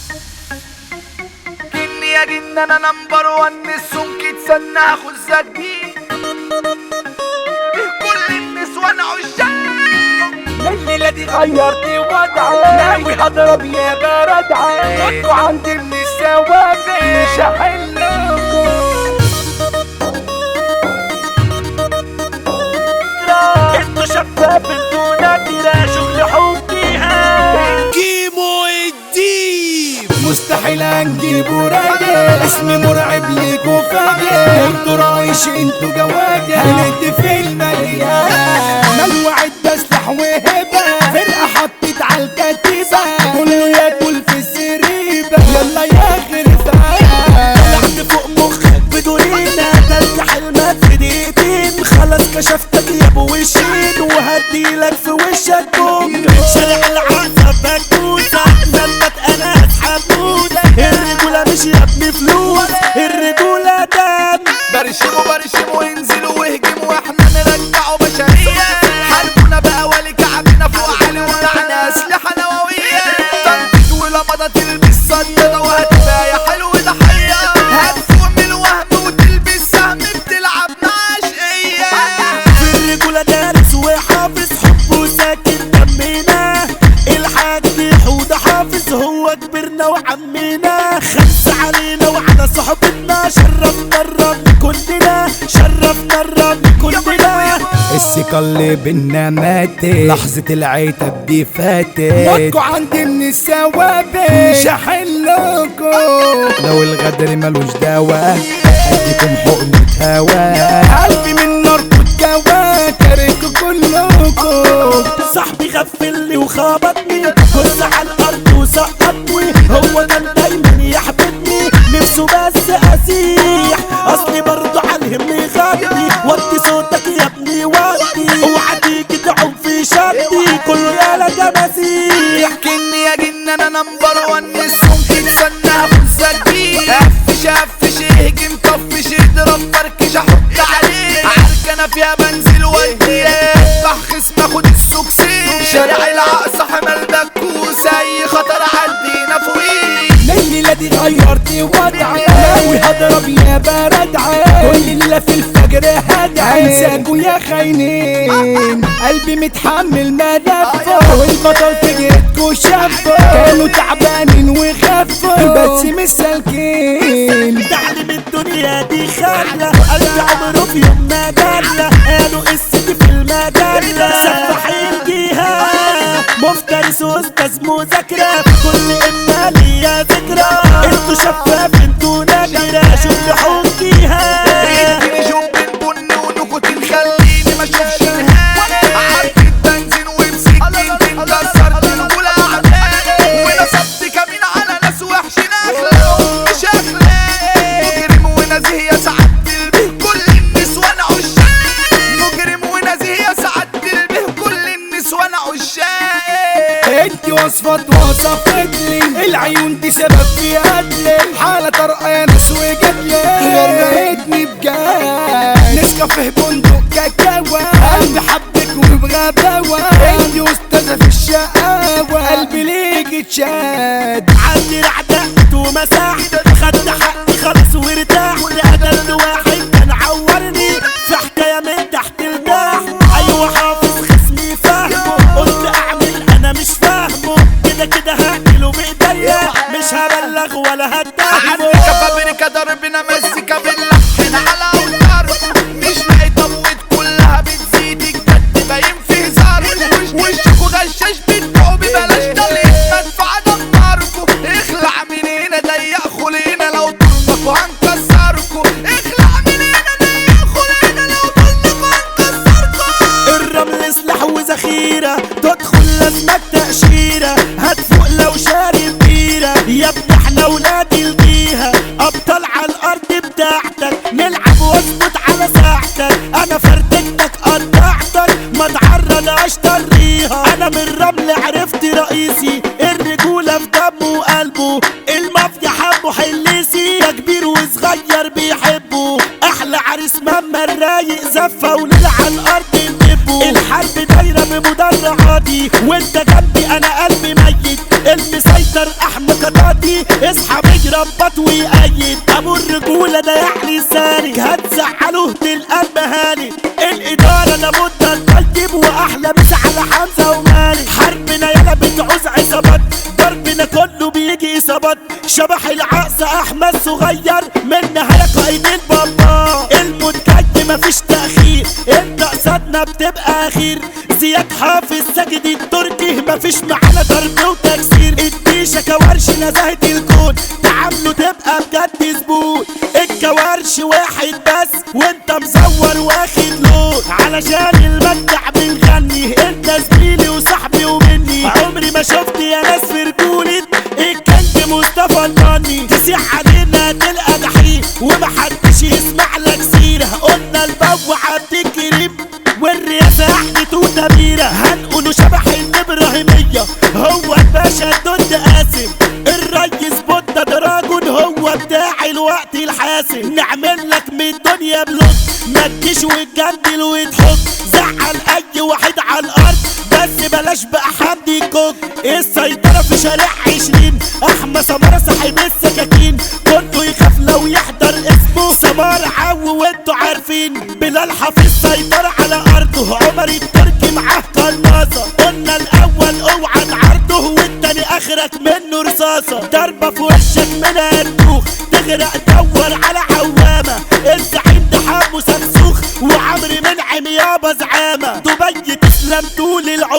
كني يا جن انا نمبر وان السمك تسنى اخد زكي كل النسوان عشاق الليلة دي غيرتي وضعي ناوي هضرب يا بردعي انتوا عندي من الثوابت مش هحلكم انتوا شفاف انتوا نادرة شغل حبيها كيمو الديب مستحيل انجيبه راجل اسمي مرعب ليك وفاجر انتوا رايش انتوا جواجل هند في المليان ملوعة بسلح وهبة فرقة حطت على الكتيبة كله ياكل في السريبة يلا يا غرفان تحت فوق مخك بدورينا ترجع حلمك في دقيقتين خلاص كشفتك يا ابو وشين وهديلك في وشك بوم شارع العصا بكوسة زلت انا حمودة الرجولة مش يا ابني فلوس الرجولة دم برشموا برشموا انزلوا واهجموا واحنا نرجعوا بشرية حاربونا بقى ولي كعبنا فوق علي ومعنا اسلحة نووية تنفيذ ولمضة تلبس صدادة وهتبقى يا حلو ضحية هتفوق من الوهم وتلبس سهم بتلعب مع عشقية في الرجولة دارس وحافظ حب وساكن دمنا الحاج حودة حافظ هو كبرنا وعمنا خمس علينا وعلى صحبتنا شرفنا الرب كلنا شرفنا الرب كلنا الثقة اللي بينا ماتت لحظة العتب دي فاتت موتكوا عندي من الثوابت مش هحلكوا لو الغدر ملوش دواء اديكم حقنة هوا قلبي من نار كوا كارهكوا كلكوا صاحبي غفلني وخبطني كل على الارض وسقطني هو كان دايما يحبطني نفسه بس اسيح اصلي برضه علمني غطي ودي صوتك يا ابني ودي اوعى تيجي تعوم في شدي كله يالا جماسيح كني يا جن انا نمبر وان السمك تستنى اخد زكي قفش قفش اهجم طفش اضرب فركش احط عليه عركنة فيها بنزل ودي اذبح خصم اخد السكسين شارع العقص حمل دكوس اي خطر عدينا فوقيه الليلة دي غيرتي وضعي ناوي هضرب يا بردعي كل ليلة في الفجر هدعي انساكوا يا خاينين قلبي متحمل ملفه والبطل في جيتكوا شافه كانوا تعبانين وخفوا بس مش سالكين تعلم الدنيا دي خلة قلبي عمره في يوم ما جلة قالوا قصتي في المجلة سفاحين جيها مفترس واستاذ مذاكرة في كل إما ليا ذكرى انتوا شفاف انتوا نادرة شغل حوكيها اديني شوب بن ونكوتين خليني ما اشوفش نهاية عركة بنزين وبسكين كسرت الغلا اعدائي ونصبت كمين على ناس وحشين اخلاقهم مش اخلاقي مجرم ونزيه يا سعادة البيه كل النسوان عشاق مجرم ونزيه يا سعادة البيه كل النسوان عشاق انت وصفت وصفت لي العيون دي سبب في قتلي حالة طرقة يا ناس وجدلي غرقتني بجد نسكافيه بندق كاكاوا قلبي حبك وبغباوة انت استاذة في الشقاوة قلبي ليك اتشاد عندي رعدقت ومسحت خدت حقي خلاص وارتحت قتلت واحد كان عورني في حكايه من تحت لتحت ايوه حافظ خصمي فاهمه قلت اعمل انا مش فاهمه كده كده هقتله بايديا مش هبلغ ولا عندك هتهمه فابريكا ضربنا مزيكا بنلحن على اوتار مش لاقي طبوت كلها بتزيد الجد باين في هزار وشكوا غشاش بتبيعوا ببلاش طليق مدفع دماركوا اخلع من هنا ضيق خلينا لو طلبكوا هنكسركوا اخلع من هنا ضيق خلينا لو طلبكوا هنكسركوا الرمل سلاح وذخيرة تدخل لازمك تأشيرة هتفوق لو شارب بيرة يا ابني احنا ولاد الجيهة أبطال على الأرض بتاعتك نلعب واظبط على ساعتك أنا فردتك قطعتك ما تعرضهاش طريها أنا من الرمل عرفت رئيسي الرجولة في دمه وقلبه المافيا حبه حليسي يا كبير وصغير بيحبه أحلى عريس ماما الرايق زفة وليلة على الأرض نجيبه الحرب دايرة بمدرعاتي وانت جنبي أنا قلبي ميت المسيطر مستر احمد قطاطي اصحى بيربط ويأيد ابو الرجولة ده يعني سالك هتزعله تلقى هاني الادارة لابد ترتب واحلى مسا على حمزة ومالك حربنا يلا بتعوز عصابات ضربنا كله بيجي اصابات شبح العقص احمد صغير منها يا قايد البابا الموت جاي مفيش تأخير انت قصادنا بتبقى اخير زياد حافظ ساجد التركي مفيش معانا ضرب وتكسير الديشة كوارش نزاهة الكون تعامله تبقى بجد زبون الكوارش واحد بس وانت مزور واخد لون علشان المدع بنغني انت زميلي وصاحبي ومني عمري ما شفت يا ناس في رجولة الكنت مصطفى الناني تسيح علينا تلقى جحيم ومحدش يسمع لك سيرة قلنا البو عبد الكريم والرئاسة احمد وتميرة هنقوله شبح الابراهيمية هو الباشا الدود قاسم الريس بودة دراجون هو بتاع الوقت الحاسم نعمل لك من الدنيا بلوت ما تجيش وتجندل وتحط زعل اي واحد على الارض بس بلاش بقى حد يكوك السيطرة في شارع عشرين احمد سمارة صاحب السكاكين كله يخاف لو يحضر اسمه سمار عو وانتوا عارفين بلال حافظ سيطرة على ارضه عمر التركي معاه قناصة قلنا الاول اوعى تعرضه والتاني اخرك منه رصاصة ضربة في وشك منها الدوخ تغرق دور على عوامة الزعيم ده حامو سمسوخ وعمري منعم يابا زعامة دبي تسلم طول العمر